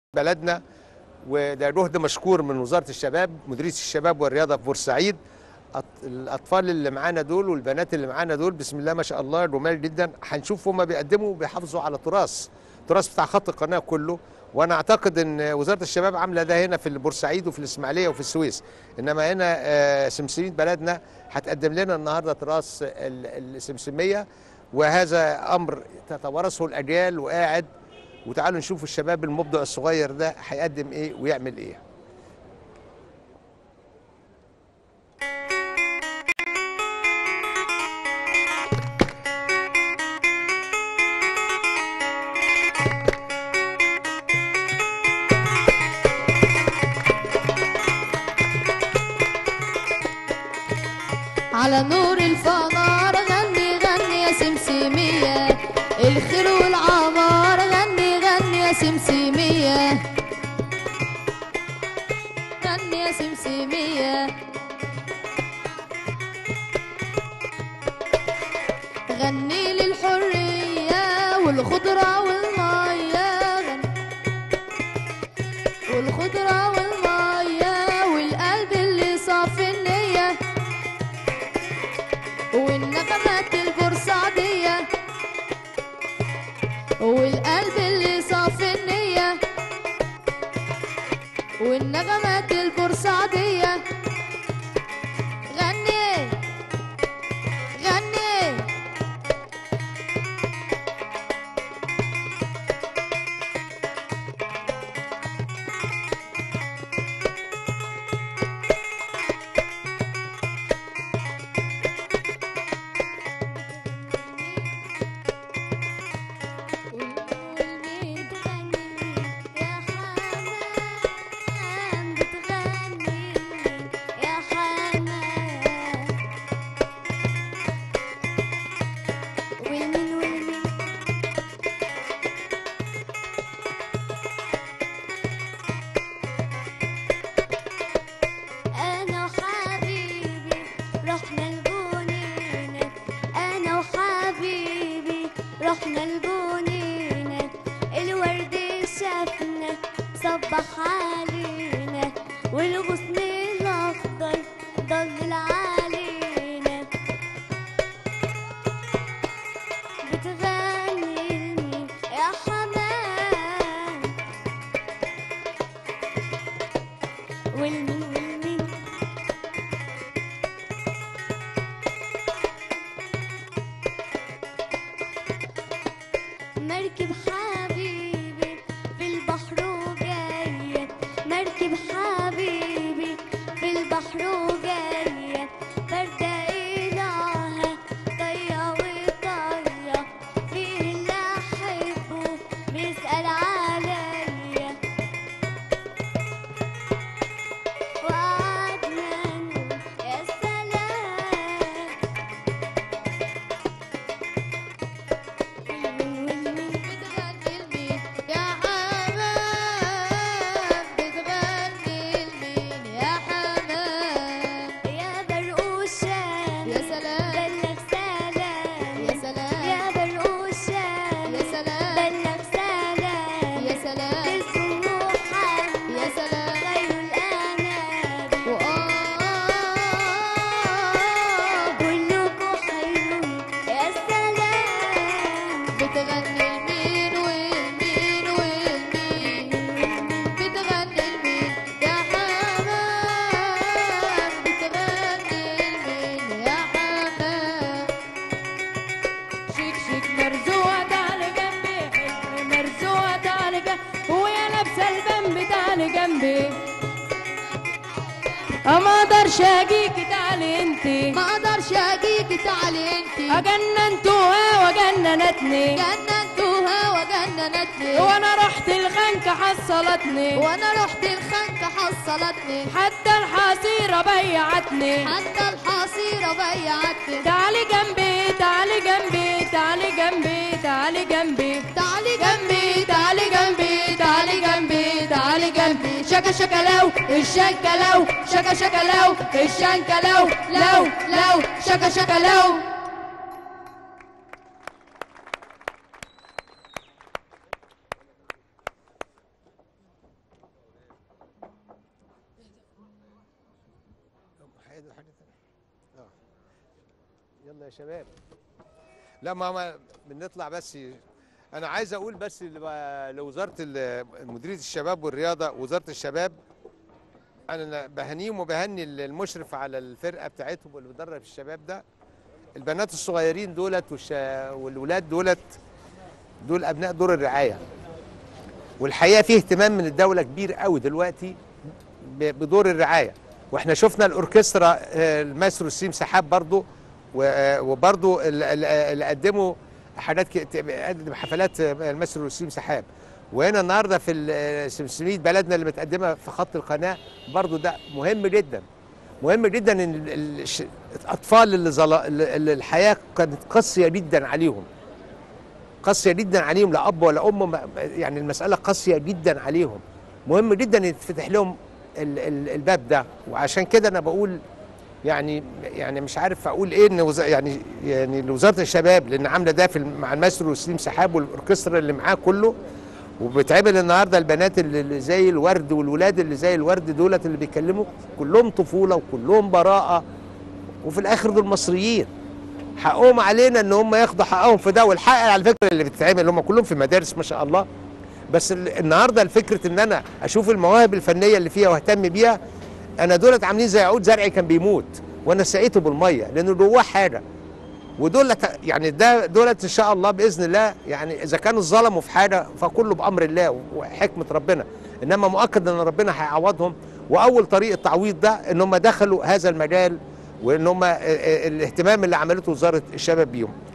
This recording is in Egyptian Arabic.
بلدنا وده جهد مشكور من وزاره الشباب مديريه الشباب والرياضه في بورسعيد أط- الاطفال اللي معانا دول والبنات اللي معانا دول بسم الله ما شاء الله جمال جدا هنشوف هما بيقدموا وبيحافظوا على تراث تراث بتاع خط القناه كله وانا اعتقد ان وزاره الشباب عامله ده هنا في بورسعيد وفي الاسماعيليه وفي السويس انما هنا آه، سمسميه بلدنا هتقدم لنا النهارده تراث ال- السمسميه وهذا امر تتوارثه الاجيال وقاعد وتعالوا نشوف الشباب المبدع الصغير ده هيقدم ايه ويعمل ايه على نور الفنار غني غني يا سمسمية الخير والعمار غني غني يا سمسمية غني يا سمسمية غني للحرية والخضرة والمية غني والخضرة والمية والقلب اللي صافي النية والنغمات البورسعيدية والقلب اللي صافي النية والنغمات البورسعيدية غني غني والمين بتغني يا حمام بتغني يا حمام والمين والمين أنا وحبيبي رحنا الجنينة أنا وحبيبي رحنا الجنينة الورد شافنا صبح علينا والغصن الأخضر ضلل علينا بتغني لمين يا حمام والمين والمين مركب حبيبي في البحر وجاية مركب حبيبي في البحر وجاية فردة إلهها طية وطية فيه اللي أحبه بيسأل عليا وقعدنا نقول يا سلام بتغني لمين يا حمام بتغني لمين يا حمام يا برقوشان يا سلام بلغ سلام يا سلام يا برقوشان يا سلام بلغ سلام يا سلام اسمه محمد يا سلام خير الأنام وآه كلكم حلوين يا سلام بتغني المين والمين والمين بتغني المين يا حمام بتغني المين يا حمام شيك شيك مرزوعة تعالي جنبي حلو مرزوعة تعالي جنبي ويا لابسة البنب تعالي جنبي ما اقدرش اجيكي تعالي انتي ما اقدرش اجيكي تعالي انتي اجننتوها وجننتني جننتوها وجننتني وانا رحت الخنكة حصلتني وانا رحت الخنكة حصلتني حتى الحصيرة بيعتني حتى الحصيرة بيعتني تعالي جنبي تعالي جنبي تعالي جنبي تعالي جنبي تعالي جنبي تعالي جنبي تعالي جنبي تعالي جنبي شكا شكا لو الشنكة لو شكا شكا لو الشنكة لو لو لو شكا شكا لو عايز حاجه ثانيه اه يلا يا شباب لا ما ما بنطلع بس انا عايز اقول بس ل- لوزاره ال- مديريه الشباب والرياضه وزاره الشباب انا بهنيهم وبهني المشرف على الفرقه بتاعتهم واللي بيدرب الشباب ده البنات الصغيرين دولت والش- والولاد دولت دول ابناء دور الرعايه والحقيقه فيه اهتمام من الدوله كبير قوي دلوقتي ب- بدور الرعايه واحنا شفنا الاوركسترا آه، المايسترو سيم سحاب برضو و- آه، وبرضو ال- ال- اللي قدموا حاجات ك- قدم حفلات آه، المايسترو سيم سحاب وهنا النهارده في ال- سمسمية بلدنا اللي متقدمه في خط القناه برضو ده مهم جدا مهم جدا ان ال- ال- الش- الاطفال اللي, زل... اللي اللي الحياه كانت قاسيه جدا عليهم قاسيه جدا عليهم لا اب ولا ام ما- يعني المساله قاسيه جدا عليهم مهم جدا يتفتح لهم ال- ال- الباب ده وعشان كده انا بقول يعني يعني مش عارف اقول ايه ان وز... يعني يعني لوزاره الشباب لان عامله ده في الم- مع الماسترو سليم سحاب والاوركسترا اللي معاه كله وبتعمل النهارده البنات اللي اللي زي الورد والولاد اللي زي الورد دولت اللي بيتكلموا كلهم طفوله وكلهم براءه وفي الاخر دول مصريين حقهم علينا ان هم ياخدوا حقهم في ده والحق على فكره اللي بتتعمل هم كلهم في مدارس ما شاء الله بس ال- النهارده الفكره ان انا اشوف المواهب الفنيه اللي فيها واهتم بيها انا دولت عاملين زي عود زرعي كان بيموت وانا سقيته بالميه لانه جواه حاجه ودولت يعني ده دولت ان شاء الله باذن الله يعني اذا كانوا ظلموا في حاجه فكله بامر الله وحكمه ربنا انما مؤكد ان ربنا هيعوضهم واول طريق التعويض ده ان هم دخلوا هذا المجال وان هم ال- ال- الاهتمام اللي عملته وزاره الشباب بيهم